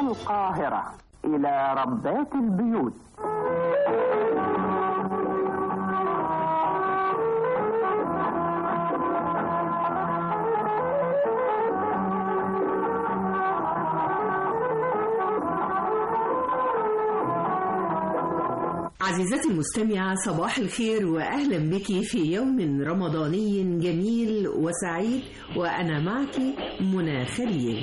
القاهرة إلى ربات البيوت عزيزتي المستمعة صباح الخير وأهلا بك في يوم رمضاني جميل وسعيد وأنا معك منى خليل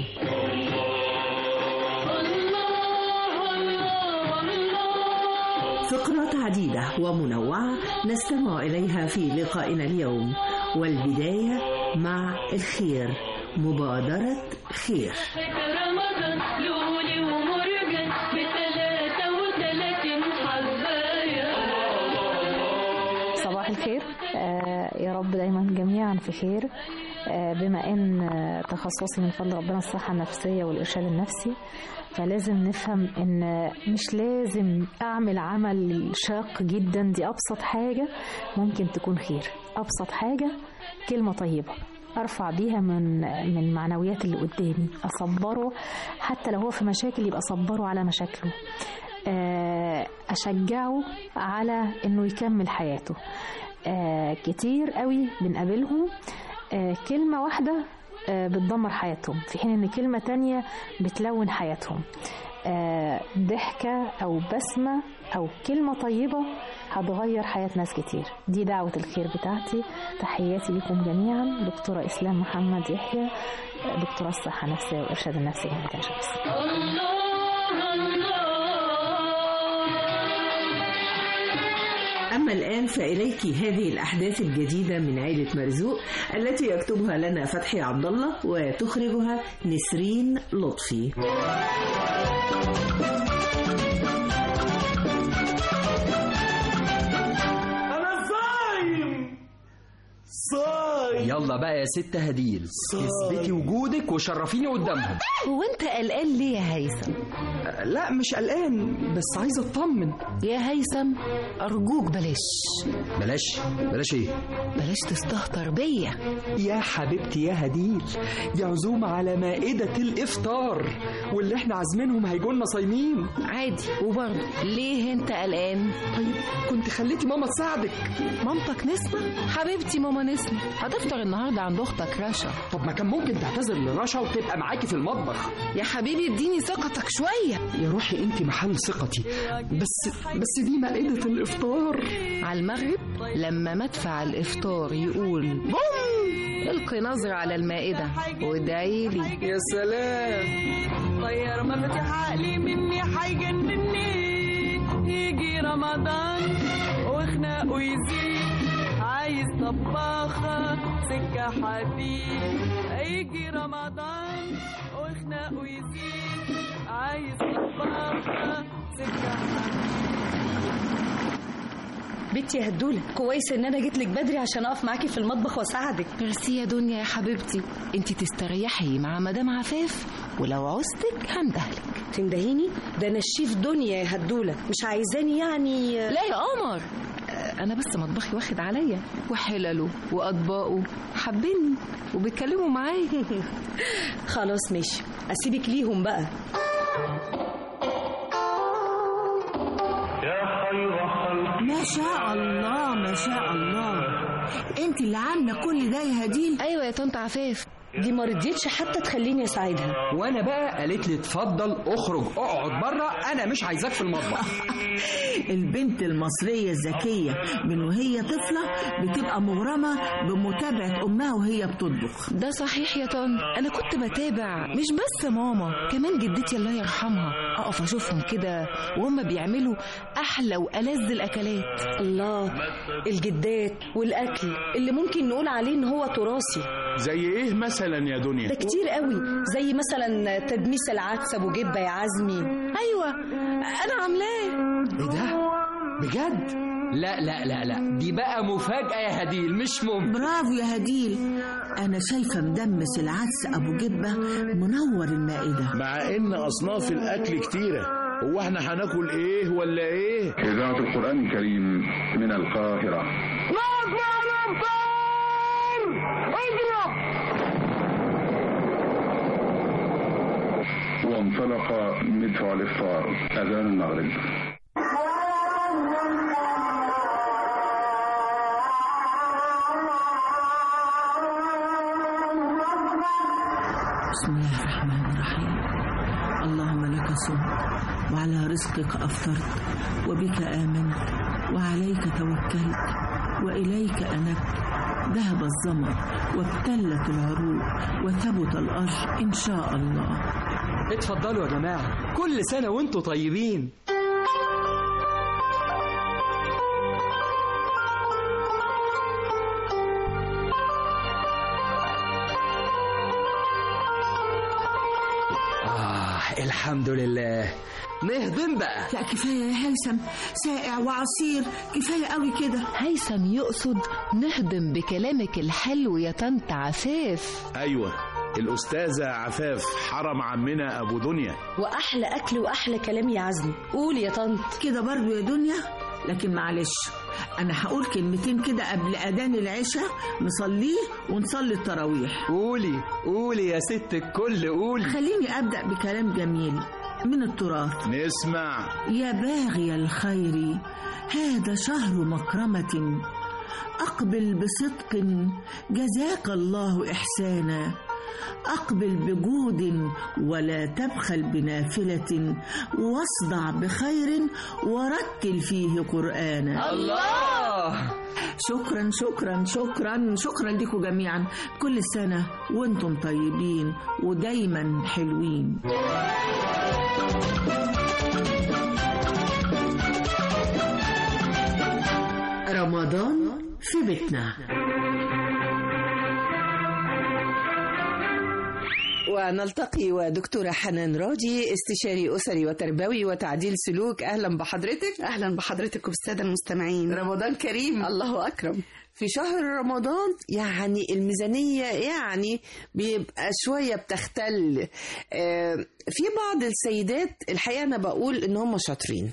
فقرات عديدة ومنوعة نستمع إليها في لقائنا اليوم والبداية مع الخير مبادرة خير رمضان لولي ومرجان بتلاتة وتلاتين حباية صباح الخير آه يا رب دايما جميعا في خير آه بما ان آه، تخصصي من فضل ربنا الصحة النفسية والإرشاد النفسي فلازم نفهم ان مش لازم اعمل عمل شاق جدا دي ابسط حاجة ممكن تكون خير ابسط حاجة كلمة طيبة ارفع بيها من من معنويات اللي قدامي اصبره حتى لو هو في مشاكل يبقى اصبره على مشاكله آه، اشجعه على انه يكمل حياته آه، كتير قوي بنقابلهم آه، كلمة واحدة آه، بتدمر حياتهم في حين ان كلمة تانية بتلون حياتهم آه، ضحكة او بسمة او كلمة طيبة هتغير حياة ناس كتير دي دعوة الخير بتاعتي تحياتي لكم جميعا دكتورة إسلام محمد يحيى دكتورة الصحة النفسية والإرشاد النفسي جامعة عين شمس أما الآن فإليك هذه الأحداث الجديدة من عائلة مرزوق التي يكتبها لنا فتحي عبد الله وتخرجها نسرين لطفي انا صايم صايم يلا بقى يا ست هديل اثبتي وجودك وشرفيني قدامهم هو انت قلقان ليه يا هيثم لا مش قلقان بس عايز اطمن يا هيثم ارجوك بلاش بلاش بلاش ايه بلاش تستهتر بيا يا حبيبتي يا هديل دي عزومة على مائدة الإفطار واللي احنا عازمينهم هيجولنا صايمين عادي وبرضه ليه انت قلقان طيب كنت خليتي ماما تساعدك مامتك نسمة حبيبتي ماما نسمة هتفطر النهارده عند اختك رشا طب ما كان ممكن تعتذر لرشا وتبقى معاكي في المطبخ يا حبيبي اديني ثقتك شوية يا روحي انت محل ثقتي بس بس دي مائدة الإفطار على المغرب لما مدفع الافطار يقول بوم القي نظرة على المائدة وادعي لي يا سلام طير مفاتيح عقلي مني حيجنني يجي رمضان وخناقه يزيد عايز طباخة سكة حديد يجي رمضان وخناقه يزيد عايز طباخة سكة حديد بنتي يا هدولة كويس ان انا جيت لك بدري عشان اقف معاكي في المطبخ واساعدك ميرسي يا دنيا يا حبيبتي انت تستريحي مع مدام عفاف ولو عوزتك هندهلك تندهيني ده انا الشيف دنيا يا هدولة مش عايزاني يعني لا يا قمر آه، انا بس مطبخي واخد عليا وحلله واطباقه حابيني وبيتكلموا معايا خلاص ماشي اسيبك ليهم بقى ما شاء الله ما شاء الله انت اللي عامله كل ده يا هديل ايوه يا طنط عفاف دي ما رضيتش حتى تخليني اساعدها وانا بقى قالت لي اتفضل اخرج اقعد بره انا مش عايزاك في المطبخ البنت المصرية الذكية من وهي طفلة بتبقى مغرمة بمتابعة أمها وهي بتطبخ ده صحيح يا طنط انا كنت بتابع مش بس ماما كمان جدتي الله يرحمها اقف اشوفهم كده وهم بيعملوا احلى والذ الاكلات الله الجدات والاكل اللي ممكن نقول عليه ان هو تراثي زي ايه مثلا يا دنيا ده كتير قوي زي مثلا تدميس العدس ابو جبه يا عزمي ايوه انا عاملاه ايه ده بجد لا لا لا لا دي بقى مفاجأة يا هديل مش ممكن برافو يا هديل أنا شايفة مدمس العدس أبو جبة منور المائدة مع ان اصناف الاكل كتيره هو احنا هناكل ايه ولا ايه إذاعة القرآن الكريم من القاهرة وانطلق مدفع الإفطار أذان المغرب بسم الله الرحمن الرحيم اللهم لك صمت وعلى رزقك أفطرت وبك آمنت وعليك توكلت وإليك أنبت ذهب الظمأ وابتلت العروق وثبت الأجر إن شاء الله اتفضلوا يا جماعة كل سنة وانتوا طيبين آه الحمد لله نهضم بقى لا كفاية يا هيثم سائع وعصير كفاية قوي كده هيثم يقصد نهضم بكلامك الحلو يا طنط عفاف ايوه الاستاذه عفاف حرم عمنا ابو دنيا واحلى اكل واحلى كلام يا عزمي قول يا طنط كده برضو يا دنيا لكن معلش انا هقول كلمتين كده قبل اذان العشاء نصليه ونصلي التراويح قولي قولي يا ست الكل قولي خليني ابدا بكلام جميل من التراث نسمع يا باغي الخير هذا شهر مكرمة أقبل بصدق جزاك الله إحسانا أقبل بجود ولا تبخل بنافلة واصدع بخير ورتل فيه قرآنا الله شكرا شكرا شكرا شكرا لكم جميعا كل سنة وانتم طيبين ودايما حلوين رمضان في بيتنا ونلتقي ودكتورة حنان راجي استشاري أسري وتربوي وتعديل سلوك أهلا بحضرتك أهلا بحضرتك وبالسادة المستمعين رمضان كريم الله أكرم في شهر رمضان يعني الميزانية يعني بيبقى شوية بتختل آه، في بعض السيدات الحقيقة أنا بقول إن هم شاطرين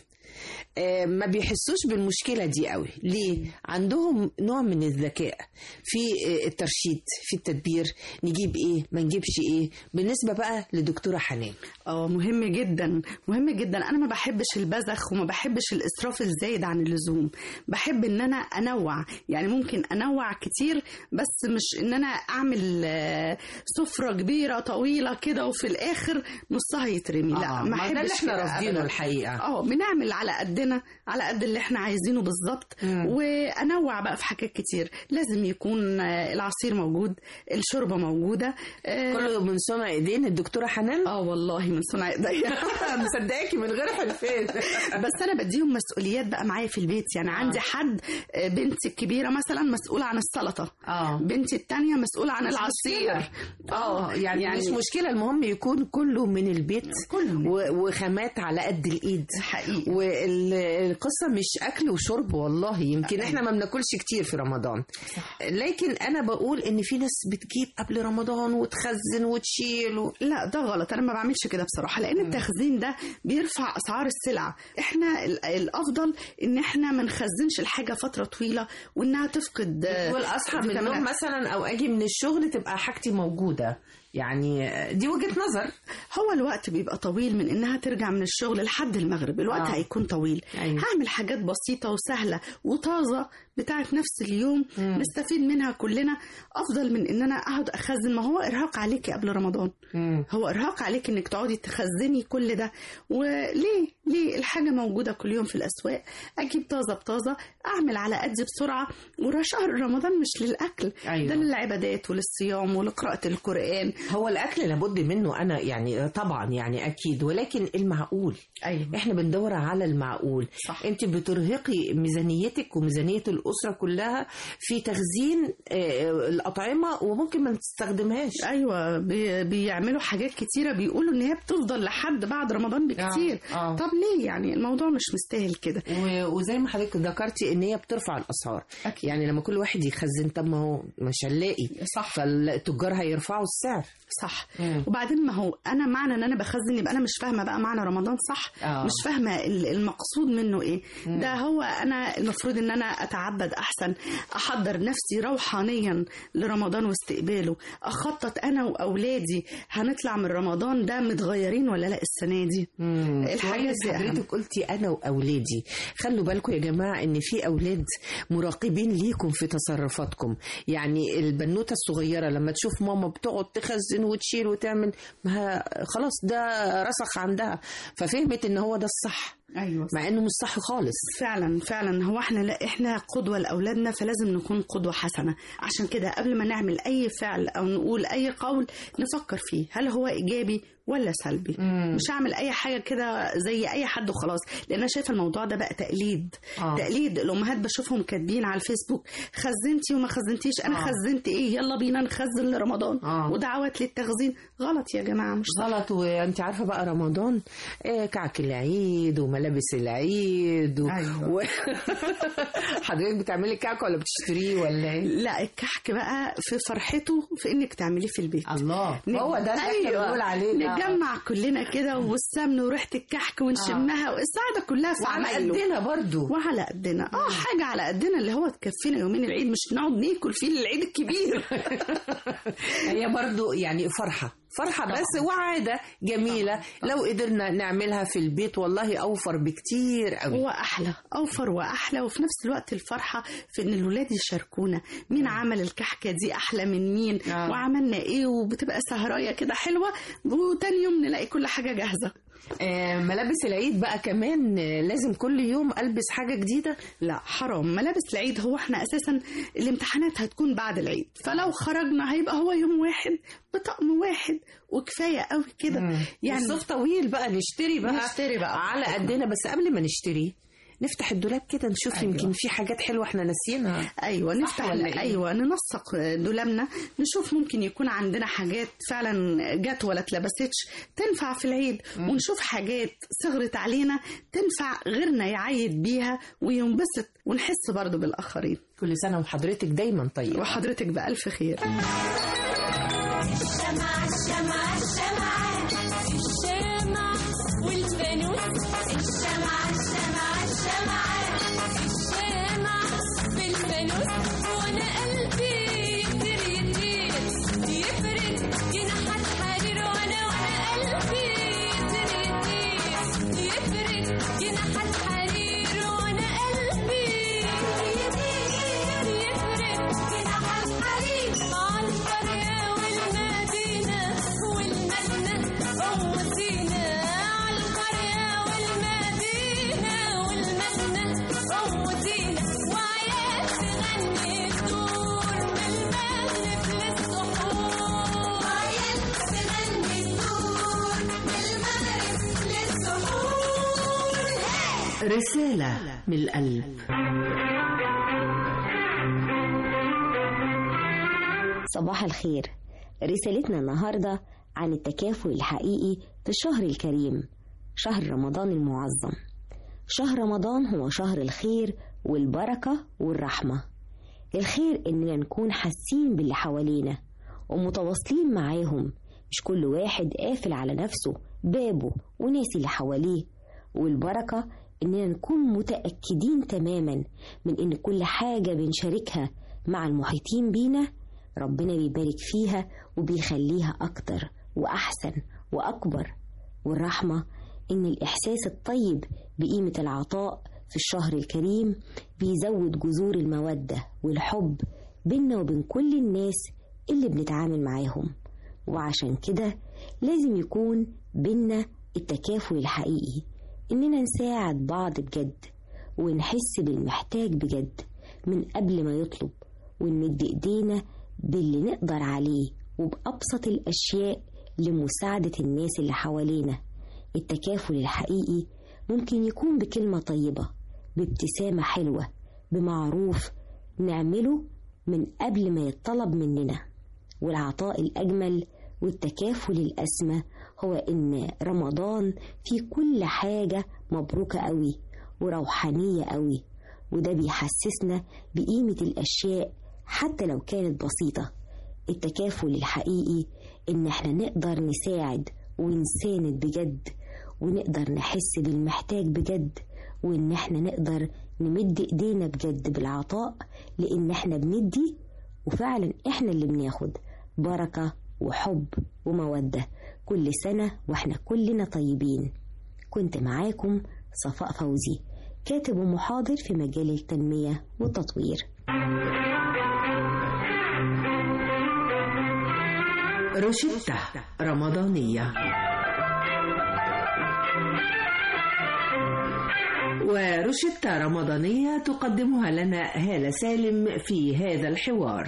آه، ما بيحسوش بالمشكلة دي قوي ليه؟ عندهم نوع من الذكاء في آه، الترشيد في التدبير نجيب ايه ما نجيبش ايه بالنسبة بقى لدكتورة حنان اه مهم جدا مهم جدا انا ما بحبش البذخ وما بحبش الاسراف الزايد عن اللزوم بحب ان انا انوع يعني ممكن انوع كتير بس مش ان انا اعمل آه، سفرة كبيرة طويلة كده وفي الاخر نصها يترمي لا آه، ما ما ده اللي احبش احنا كده رافضينه أبداً. الحقيقة. اه بنعمل على قدنا على قد اللي احنا عايزينه بالظبط وانوع بقى في حاجات كتير لازم يكون آه، العصير موجود الشوربه موجوده آه، كله من صنع ايدين الدكتورة حنان اه والله من صنع ايديا مصدقاكي من غير حلفان بس انا بديهم مسؤوليات بقى معايا في البيت يعني عندي حد آه، بنتي الكبيره مثلا مسؤوله عن السلطه اه بنتي التانية مسؤوله عن مش العصير مشكلة. اه يعني, يعني مش مشكلة المهم يكون كله من البيت كله و- وخامات على قد الايد حقيقي والقصة مش اكل وشرب والله يمكن احنا ما بناكلش كتير في رمضان لكن انا بقول ان في ناس بتجيب قبل رمضان وتخزن وتشيل و... لا ده غلط انا ما بعملش كده بصراحه لان التخزين ده بيرفع اسعار السلع احنا ال- الافضل ان احنا ما نخزنش الحاجه فتره طويله وانها تفقد آه، والاصحى من فيتامينات. النوم مثلا او اجي من الشغل تبقى حاجتي موجودة يعني دي وجهة نظر هو الوقت بيبقى طويل من انها ترجع من الشغل لحد المغرب الوقت آه. آه. هيكون طويل أيوة. هعمل حاجات بسيطة وسهلة وطازة بتاعت نفس اليوم مم. نستفيد منها كلنا افضل من ان انا اقعد اخزن ما هو ارهاق عليكي قبل رمضان مم. هو ارهاق عليك انك تقعدي تخزني كل ده وليه ليه الحاجه موجوده كل يوم في الاسواق اجيب طازه بطازه اعمل على قدي بسرعه وشهر رمضان مش للاكل أيوة. ده للعبادات وللصيام ولقراءه القران هو الاكل لابد منه انا يعني طبعا يعني اكيد ولكن المعقول ايوه احنا بندور على المعقول صح. انت بترهقي ميزانيتك وميزانيه الاسره كلها في تخزين آه، الاطعمه وممكن ما تستخدمهاش ايوه بي بيعملوا حاجات كتيره بيقولوا ان هي بتفضل لحد بعد رمضان بكتير آه، آه. طب ليه يعني الموضوع مش مستاهل كده و- وزي ما حضرتك ذكرتي ان هي بترفع الاسعار أكيد. يعني لما كل واحد يخزن طب ما هو مش هنلاقي صح. فالتجار هيرفعوا السعر صح وبعدين ما هو انا معنى ان انا بخزن يبقى انا مش فاهمه بقى معنى رمضان صح آه. مش فاهمه ال- المقصود منه ايه مم. ده هو انا المفروض ان انا اتعبد احسن احضر نفسي روحانيا لرمضان واستقباله اخطط انا واولادي هنطلع من رمضان ده متغيرين ولا لا السنه دي الحاجات دي أهم. حضرتك قلتي انا واولادي خلوا بالكم يا جماعه ان في اولاد مراقبين ليكم في تصرفاتكم يعني البنوته الصغيره لما تشوف ماما بتقعد تخزن وتشيل وتعمل ما ه- خلاص ده رسخ عندها ففهمت ان هو ده الصح ايوه مع انه مش صح خالص فعلا فعلا هو احنا لا احنا قدوه لاولادنا فلازم نكون قدوه حسنه عشان كده قبل ما نعمل اي فعل او نقول اي قول نفكر فيه هل هو ايجابي ولا سلبي مم. مش هعمل اي حاجه كده زي اي حد وخلاص لان انا شايفه الموضوع ده بقى تقليد آه. تقليد الامهات بشوفهم كاتبين على الفيسبوك خزنتي وما خزنتيش انا آه. خزنت ايه يلا بينا نخزن لرمضان آه. ودعوات للتخزين غلط يا جماعه مش صح. غلط وانت عارفه بقى رمضان آه كعك العيد وملابس العيد و... أيوة. و... حضرتك بتعملي كعك ولا بتشتريه ولا ايه؟ لا الكحك بقى في فرحته في انك تعمليه في البيت الله هو ده اللي احنا بنقول عليه ده. نتجمع كلنا كده والسمن وريحه الكحك ونشمها والسعاده كلها في وعلى عمايله. قدنا برضو وعلى قدنا اه حاجه على قدنا اللي هو تكفينا يومين العيد مش نقعد ناكل فيه العيد الكبير هي برضو يعني فرحة فرحة بس وعادة جميلة لو قدرنا نعملها في البيت والله أوفر بكتير قوي هو احلى اوفر واحلى وفي نفس الوقت الفرحه في ان الولاد يشاركونا مين عمل الكحكه دي احلى من مين آه. وعملنا ايه وبتبقى سهرايه كده حلوه وتاني يوم نلاقي كل حاجه جاهزه آه ملابس العيد بقى كمان آه، لازم كل يوم ألبس حاجة جديدة لا حرام ملابس العيد هو احنا اساسا الامتحانات هتكون بعد العيد فلو خرجنا هيبقى هو يوم واحد بطقم واحد وكفايه قوي كده يعني الصيف طويل بقى نشتري بقى نشتري بقى على قدنا بس قبل ما نشتري نفتح الدولاب كده نشوف أيوة. يمكن في حاجات حلوة احنا ناسيينها ايوه نفتح ولا إيه؟ ايوه ننسق دولابنا نشوف ممكن يكون عندنا حاجات فعلا جت ولا اتلبستش تنفع في العيد ونشوف حاجات صغرت علينا تنفع غيرنا يعيد بيها وينبسط ونحس برضو بالاخرين كل سنة وحضرتك دايما طيب وحضرتك بألف خير الشمعة الشمعة الشمعة الشمع والفانوس الشمعة الشمعة الشمعة الشمع بالفانوس وانا قلبي يطير يطير يفرد جناحات حرير وانا وانا قلبي يطير يطير يفرد جناحات حرير وانا قلبي يطير يفرد جناحات حرير على القرية والمدينة والمدنة قوتينا على القرية والمدينة والمدنة قوتينا وعيال تغني الدور من المغرب للسحور وعيال تغني الدور من المغرب للسحور رسالة من القلب صباح الخير رسالتنا النهاردة عن التكافل الحقيقي في الشهر الكريم شهر رمضان المعظم شهر رمضان هو شهر الخير والبركة والرحمة الخير إننا نكون حاسين باللي حوالينا ومتواصلين معاهم مش كل واحد قافل على نفسه بابه وناسي اللي حواليه والبركة إننا نكون متأكدين تماما من إن كل حاجة بنشاركها مع المحيطين بينا ربنا بيبارك فيها وبيخليها أكتر وأحسن وأكبر والرحمة إن الإحساس الطيب بقيمة العطاء في الشهر الكريم بيزود جذور المودة والحب بينا وبين كل الناس اللي بنتعامل معاهم وعشان كده لازم يكون بينا التكافل الحقيقي إننا نساعد بعض بجد ونحس بالمحتاج بجد من قبل ما يطلب ونمد إيدينا باللي نقدر عليه وبأبسط الأشياء لمساعدة الناس اللي حوالينا التكافل الحقيقي ممكن يكون بكلمة طيبة بابتسامة حلوة بمعروف نعمله من قبل ما يطلب مننا والعطاء الأجمل والتكافل الأسمى هو إن رمضان فيه كل حاجة مبروكة قوي وروحانية قوي وده بيحسسنا بقيمة الأشياء حتى لو كانت بسيطة التكافل الحقيقي إن احنا نقدر نساعد ونساند بجد ونقدر نحس بالمحتاج بجد وإن احنا نقدر نمد إيدينا بجد بالعطاء لأن احنا بندي وفعلا احنا اللي بناخد بركة وحب ومودة كل سنة واحنا كلنا طيبين كنت معاكم صفاء فوزي كاتب ومحاضر في مجال التنمية والتطوير روشتة رمضانية وروشتة رمضانية تقدمها لنا هالة سالم في هذا الحوار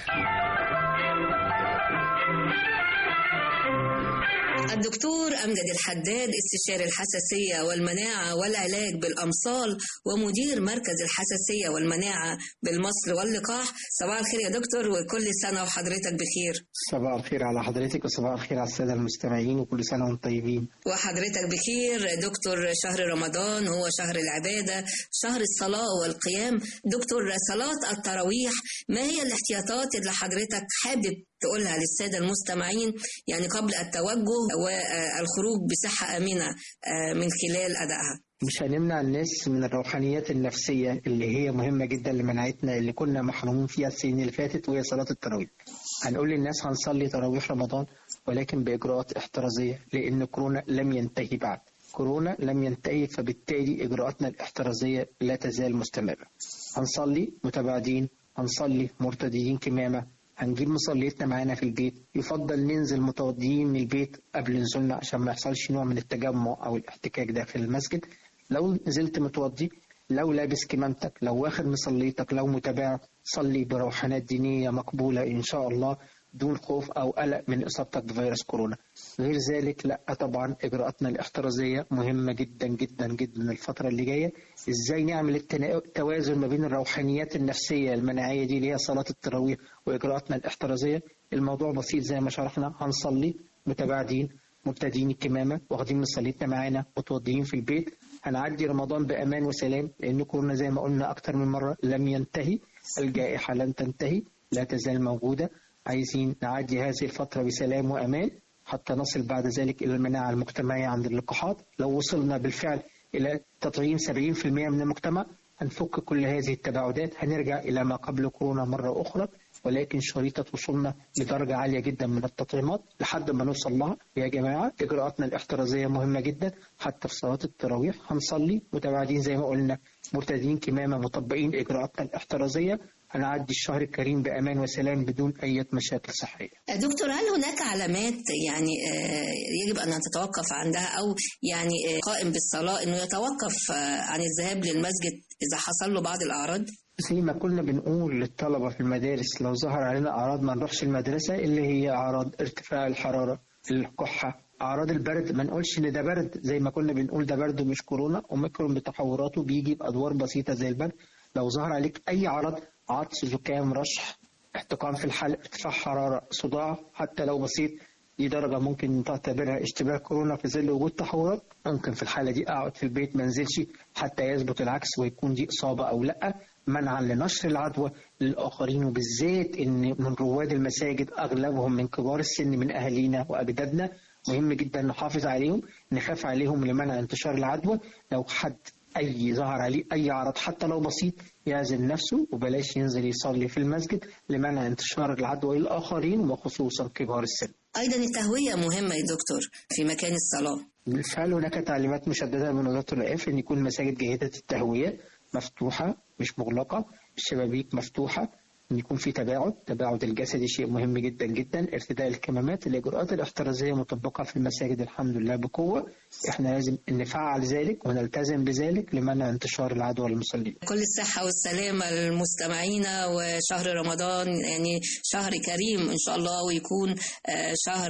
الدكتور أمجد الحداد استشاري الحساسية والمناعة والعلاج بالأمصال ومدير مركز الحساسية والمناعة بالمصل واللقاح صباح الخير يا دكتور وكل سنة وحضرتك بخير صباح الخير على حضرتك وصباح الخير على السادة المستمعين وكل سنة وانتم طيبين وحضرتك بخير دكتور شهر رمضان هو شهر العبادة شهر الصلاة والقيام دكتور صلاة التراويح ما هي الاحتياطات اللي حضرتك حابب تقولها للسادة المستمعين يعني قبل التوجه والخروج بصحة آمنة من خلال أدائها مش هنمنع الناس من الروحانيات النفسية اللي هي مهمة جدا لمناعتنا اللي كنا محرومين فيها السنين اللي فاتت وهي صلاة التراويح هنقول للناس هنصلي تراويح رمضان ولكن بإجراءات احترازية لأن كورونا لم ينتهي بعد كورونا لم ينتهي فبالتالي إجراءاتنا الاحترازية لا تزال مستمرة هنصلي متباعدين هنصلي مرتديين كمامة هنجيب مصليتنا معانا في البيت يفضل ننزل متوضيين من البيت قبل نزولنا عشان ما يحصلش نوع من التجمع او الاحتكاك داخل المسجد لو نزلت متوضي لو لابس كمامتك لو واخد مصليتك لو متابع صلي بروحانات دينية مقبولة إن شاء الله دون خوف أو قلق من إصابتك بفيروس كورونا غير ذلك لا طبعا إجراءاتنا الاحترازية مهمة جدا جدا جدا الفترة اللي جاية إزاي نعمل التوازن ما بين الروحانيات النفسية المناعية دي اللي هي صلاة التراويح وإجراءاتنا الاحترازية الموضوع بسيط زي ما شرحنا هنصلي متباعدين مرتدين الكمامة واخدين مصليتنا معانا متوضيين في البيت هنعدي رمضان بأمان وسلام لأن كورونا زي ما قلنا أكتر من مرة لم ينتهي الجائحة لن تنتهي لا تزال موجودة عايزين نعدي هذه الفترة بسلام وأمان حتى نصل بعد ذلك إلى المناعة المجتمعية عند اللقاحات لو وصلنا بالفعل إلى تطعيم 70% من المجتمع هنفك كل هذه التباعدات هنرجع إلى ما قبل كورونا مرة أخرى ولكن شريطة وصولنا لدرجة عالية جدا من التطعيمات لحد ما نوصل لها يا جماعة إجراءاتنا الاحترازية مهمة جدا حتى في صلاة التراويح هنصلي متباعدين زي ما قلنا مرتدين كمامة مطبقين إجراءاتنا الاحترازية هنعدي الشهر الكريم بأمان وسلام بدون أي مشاكل صحية دكتور هل هناك علامات يعني يجب أن تتوقف عندها أو يعني قائم بالصلاة أنه يتوقف عن الذهاب للمسجد إذا حصل له بعض الأعراض؟ زي ما كنا بنقول للطلبة في المدارس لو ظهر علينا أعراض ما نروحش المدرسة اللي هي أعراض ارتفاع الحرارة الكحة أعراض البرد ما نقولش إن ده برد زي ما كنا بنقول ده برد مش كورونا أوميكرون بتحوراته بيجي بأدوار بسيطة زي البرد لو ظهر عليك أي عرض عطس زكام رشح احتقان في الحلق ارتفاع حرارة صداع حتى لو بسيط دي درجة ممكن تعتبرها اشتباه كورونا في ظل وجود تحورات ممكن في الحالة دي أقعد في البيت ما انزلش حتى يثبت العكس ويكون دي إصابة أو لأ منعا لنشر العدوى للآخرين وبالذات إن من رواد المساجد أغلبهم من كبار السن من أهالينا وأجدادنا مهم جدا نحافظ عليهم نخاف عليهم لمنع انتشار العدوى لو حد أي ظهر عليه أي عرض حتى لو بسيط يعزل نفسه وبلاش ينزل يصلي في المسجد لمنع انتشار العدوى للآخرين وخصوصا كبار السن أيضا التهوية مهمة يا دكتور في مكان الصلاة بالفعل هناك تعليمات مشددة من وزارة الأوقاف أن يكون المساجد جيدة التهوية مفتوحة مش مغلقة الشبابيك مفتوحة ان يكون في تباعد تباعد الجسدي شيء مهم جدا جدا ارتداء الكمامات الاجراءات الاحترازيه مطبقه في المساجد الحمد لله بقوه احنا لازم نفعل ذلك ونلتزم بذلك لمنع انتشار العدوى للمصلين كل الصحه والسلامه للمستمعين وشهر رمضان يعني شهر كريم ان شاء الله ويكون شهر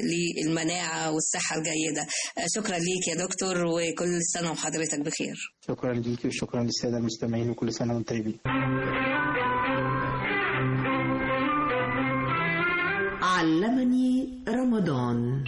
للمناعه والصحه الجيده شكرا ليك يا دكتور وكل سنه وحضرتك بخير شكرا ليك وشكرا للساده المستمعين وكل سنه وانتم طيبين علمني رمضان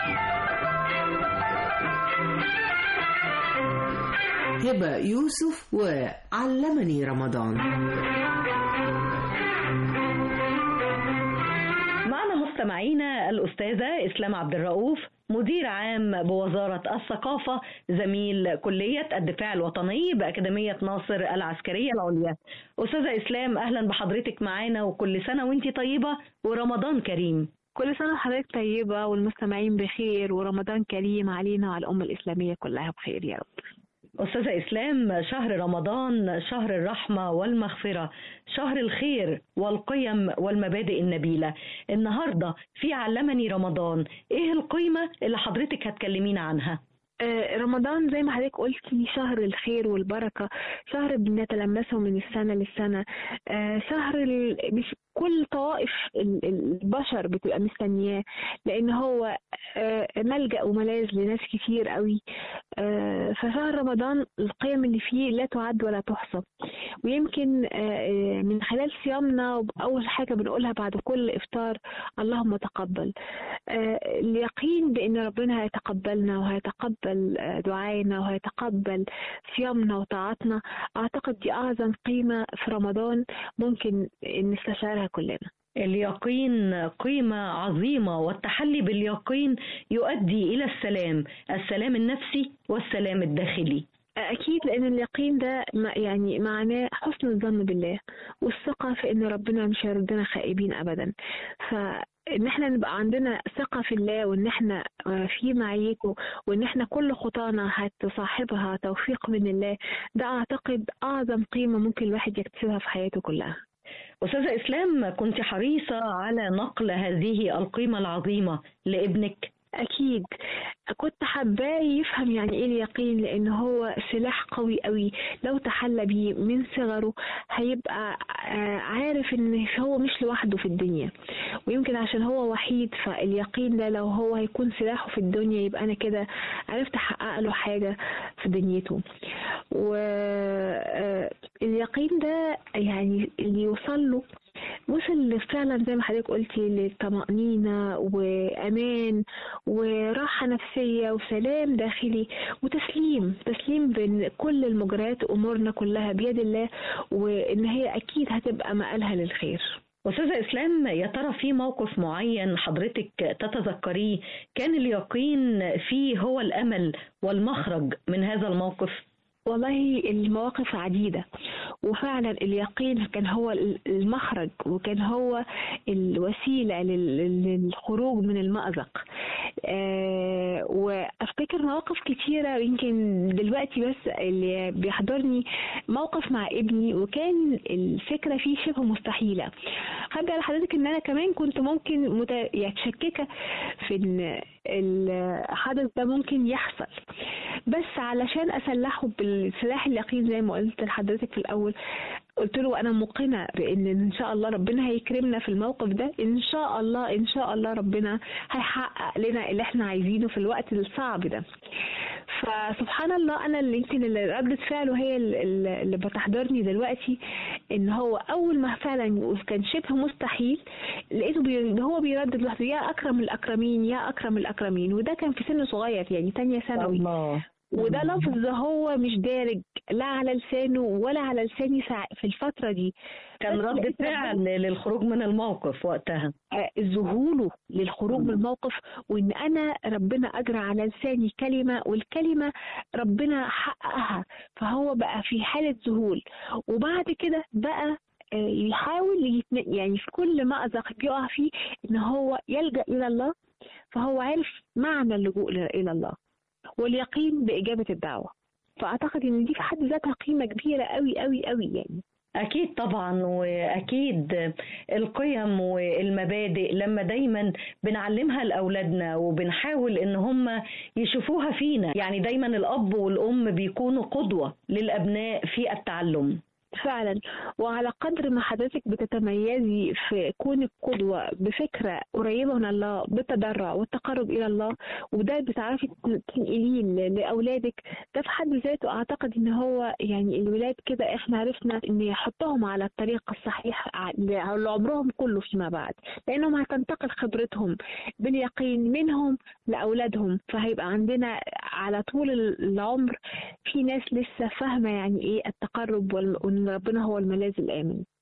هبة يوسف وعلمني رمضان معنا مستمعينا الأستاذة إسلام عبد الرؤوف مدير عام بوزارة الثقافة زميل كلية الدفاع الوطني بأكاديمية ناصر العسكرية العليا أستاذة إسلام أهلا بحضرتك معانا وكل سنة وانت طيبة ورمضان كريم كل سنة وحضرتك طيبة والمستمعين بخير ورمضان كريم علينا وعلى الأمة الإسلامية كلها بخير يا رب أستاذة إسلام شهر رمضان شهر الرحمة والمغفرة شهر الخير والقيم والمبادئ النبيلة النهاردة في علمني رمضان إيه القيمة اللي حضرتك هتكلمينا عنها؟ آه، رمضان زي ما حضرتك قلتي شهر الخير والبركة شهر بنتلمسه من السنة للسنة آه، شهر ال- مش كل طوائف ال- البشر بتبقى مستنياه لأن هو آه، ملجأ وملاذ لناس كتير قوي آه، فشهر رمضان القيم اللي فيه لا تعد ولا تحصى ويمكن آه، آه، من خلال صيامنا أول حاجة بنقولها بعد كل إفطار اللهم تقبل آه، اليقين بأن ربنا هيتقبلنا وهيتقبل آه، دعائنا وهيتقبل صيامنا وطاعتنا أعتقد دي أعظم قيمة في رمضان ممكن نستشعرها كلنا اليقين قيمة عظيمة والتحلي باليقين يؤدي إلى السلام السلام النفسي والسلام الداخلي أكيد لأن اليقين ده ما- يعني معناه حسن الظن بالله والثقة في إن ربنا مش هيردنا خائبين أبدا فإن احنا نبقى عندنا ثقة في الله وإن احنا آه، في معيته وإن احنا كل خطانا هتصاحبها توفيق من الله ده أعتقد أعظم قيمة ممكن الواحد يكتسبها في حياته كلها أستاذة إسلام كنت حريصة على نقل هذه القيمة العظيمة لابنك أكيد كنت حباه يفهم يعني إيه اليقين لأن هو سلاح قوي قوي لو تحلى بيه من صغره هيبقى آه، عارف إن هو مش لوحده في الدنيا ويمكن عشان هو وحيد فاليقين ده لو هو هيكون سلاحه في الدنيا يبقى أنا كده عرفت أحقق له حاجة في دنيته واليقين ده يعني اللي يوصل له وصل فعلا زي ما حضرتك قلتي للطمأنينة وأمان وراحة نفسية وسلام داخلي وتسليم تسليم بين كل المجريات أمورنا كلها بيد الله وإن هي أكيد هتبقى مآلها للخير أستاذة إسلام يا ترى في موقف معين حضرتك تتذكريه كان اليقين فيه هو الأمل والمخرج من هذا الموقف والله المواقف عديدة وفعلا اليقين كان هو المخرج وكان هو الوسيلة لل- للخروج من المأزق آه، وافتكر مواقف كتيرة يمكن دلوقتي بس اللي بيحضرني موقف مع ابني وكان الفكرة فيه شبه مستحيلة هرجع لحضرتك ان انا كمان كنت ممكن مت... يعني شككة في ان الحدث ده ممكن يحصل بس علشان اسلحه بالسلاح اليقين زي ما قلت لحضرتك في الاول قلت له انا موقنه بان ان شاء الله ربنا هيكرمنا في الموقف ده ان شاء الله ان شاء الله ربنا هيحقق لنا اللي احنا عايزينه في الوقت الصعب ده فسبحان الله انا اللي يمكن اللي ردة فعله هي اللي اللي بتحضرني دلوقتي ان هو اول ما فعلا كان شبه مستحيل لقيته بي هو بيردد لوحده يا اكرم الاكرمين يا اكرم الاكرمين وده كان في سن صغير يعني تانية ثانوي الله وده لفظ هو مش دارج لا على لسانه ولا على لساني ساع- في الفترة دي كان بس رد لقيت فعل للخروج من الموقف وقتها آه، ذهوله للخروج من الموقف وان انا ربنا اجرى على لساني كلمه والكلمه ربنا حققها فهو بقى في حاله ذهول وبعد كده بقى آه، يحاول يتن... يعني في كل مأزق بيقع فيه ان هو يلجأ الى الله فهو عارف معنى اللجوء ل- الى الله واليقين بإجابة الدعوة فأعتقد إن دي في حد ذاتها قيمة كبيرة قوي قوي قوي يعني أكيد طبعا وأكيد القيم والمبادئ لما دايما بنعلمها لأولادنا وبنحاول إن هم يشوفوها فينا يعني دايما الأب والأم بيكونوا قدوة للأبناء في التعلم فعلا وعلى قدر ما حضرتك بتتميزي في كونك قدوة بفكرة قريبة من الله بالتضرع والتقرب إلى الله وده بتعرفي تنقليه ل- لأولادك ده في حد ذاته أعتقد إن هو يعني الولاد كده إحنا عرفنا إن يحطهم على الطريق الصحيح ع- ل- لعمرهم كله فيما بعد لأنهم هتنتقل خبرتهم باليقين منهم لأولادهم فهيبقى عندنا على طول العمر في ناس لسه فاهمة يعني إيه التقرب وال- وإن ربنا هو الملاذ الآمن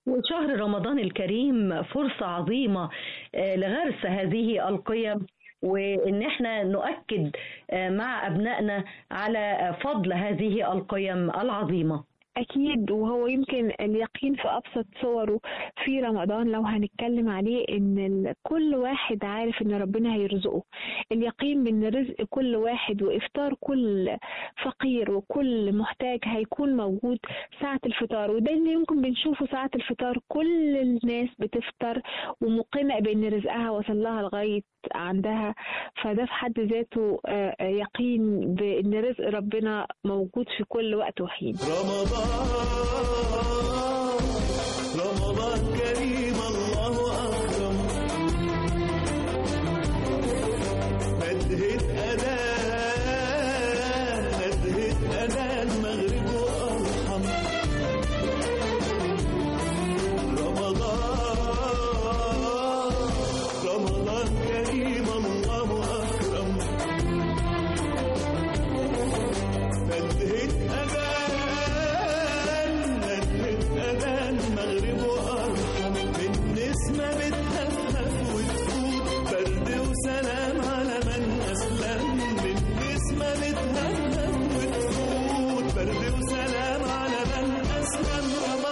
وشهر رمضان الكريم فرصة عظيمة آه، لغرس هذه القيم وان احنا نؤكد آه، مع ابنائنا على آه، فضل هذه القيم العظيمه أكيد وهو يمكن اليقين في أبسط صوره في رمضان لو هنتكلم عليه إن ال- كل واحد عارف إن ربنا هيرزقه اليقين بإن رزق كل واحد وإفطار كل فقير وكل محتاج هيكون موجود ساعة الفطار وده اللي يمكن بنشوفه ساعة الفطار كل الناس بتفطر ومقيمة بإن رزقها وصل لها لغاية عندها فده في حد ذاته آه، آه، يقين بإن رزق ربنا موجود في كل وقت وحين رمضان كريم الله أكرم ندهت أذان ندهت أذان مغرب وأرحم رمضان رمضان كريم الله أكرم ندهت أذان ندهت أذان مغرب وأرحم من نسمة بتهفهف وتفوت برد وسلام على من أسلم من نسمة بتهفهف وتفوت برد وسلام على من أسلم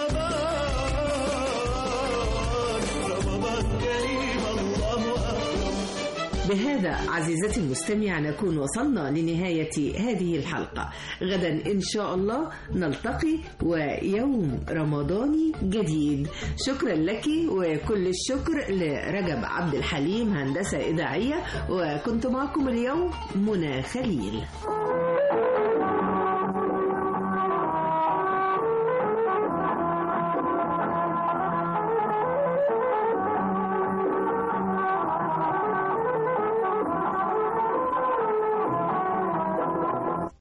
رمضان رمضان كريم الله أكرم بهذا عزيزتي المستمع نكون وصلنا لنهاية هذه الحلقة غدا إن شاء الله نلتقي ويوم رمضاني جديد شكرا لك وكل الشكر لرجب عبد الحليم هندسة إذاعية وكنت معكم اليوم منى خليل